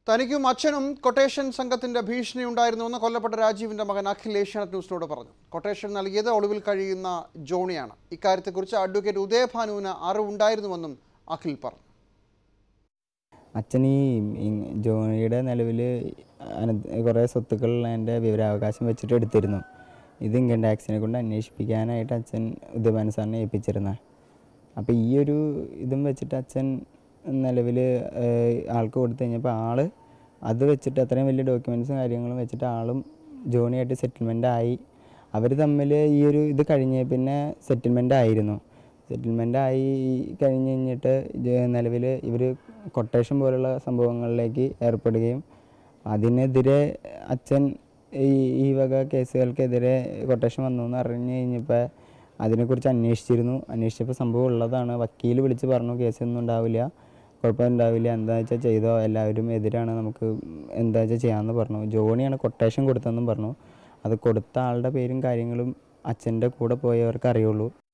തനിക്കും അച്ഛനും കൊട്ടേഷൻ സംഘത്തിന്റെ ഭീഷണി ഉണ്ടായിരുന്നുവെന്ന് കൊല്ലപ്പെട്ട രാജീവിന്റെ മകൻ അഖിൽ ഏഷ്യാനെറ്റ് ന്യൂസിനോട് പറഞ്ഞു കൊട്ടേഷൻ നൽകിയത് ഒളിവിൽ കഴിയുന്ന ജോണിയാണ് ഇക്കാര്യത്തെക്കുറിച്ച് അഡ്വക്കേറ്റ് ഉദയഭാനുവിന് അറിവുണ്ടായിരുന്നുവെന്നും അഖിൽ പറഞ്ഞു അച്ഛൻ ഈ ഇ- ജോണിയുടെ നിലവിൽ കുറേ സ്വത്തുക്കൾ എൻ്റെ വിവരാവകാശം വെച്ചിട്ട് എടുത്തിരുന്നു ഇത് ഇൻകം ടാക്സിനെ കൊണ്ട് അന്വേഷിപ്പിക്കാനായിട്ട് അച്ഛൻ ഉദ്യമാന സാറിനെ ഏൽപ്പിച്ചിരുന്നത് അപ്പോൾ ഈ ഒരു ഇതും വെച്ചിട്ട് അച്ഛൻ നിലവിൽ ആൾക്ക് കൊടുത്തു കഴിഞ്ഞപ്പോൾ ആൾ അത് വെച്ചിട്ട് അത്രയും വലിയ ഡോക്യുമെൻറ്റ്സും കാര്യങ്ങളും വെച്ചിട്ട് ആളും ജോണിയായിട്ട് സെറ്റിൽമെൻ്റ് ആയി അവർ തമ്മിൽ ഈ ഒരു ഇത് കഴിഞ്ഞ് പിന്നെ സെറ്റിൽമെൻ്റ് ആയിരുന്നു സെറ്റിൽമെൻ്റ് ആയി കഴിഞ്ഞ് കഴിഞ്ഞിട്ട് നിലവിൽ ഇവർ കൊട്ടേഷൻ പോലുള്ള സംഭവങ്ങളിലേക്ക് ഏർപ്പെടുകയും അതിനെതിരെ അച്ഛൻ ഈ ഈ വക കേസുകൾക്കെതിരെ കൊട്ടേഷൻ വന്നു എന്ന് അറിഞ്ഞു കഴിഞ്ഞപ്പോൾ അതിനെക്കുറിച്ച് അന്വേഷിച്ചിരുന്നു അന്വേഷിച്ചപ്പോൾ സംഭവം ഉള്ളതാണ് വക്കീൽ വിളിച്ച് പറഞ്ഞു കേസൊന്നും ഉണ്ടാവില്ല കുഴപ്പമുണ്ടാവില്ല എന്താ വെച്ചാൽ ചെയ്തോ എല്ലാവരും എതിരാണ് നമുക്ക് എന്താ വെച്ചാൽ ചെയ്യാമെന്ന് പറഞ്ഞു ജോണിയാണ് കൊട്ടേഷൻ കൊടുത്തതെന്നും പറഞ്ഞു അത് കൊടുത്ത ആളുടെ പേരും കാര്യങ്ങളും അച്ഛൻ്റെ കൂടെ പോയവർക്ക് അറിയുള്ളൂ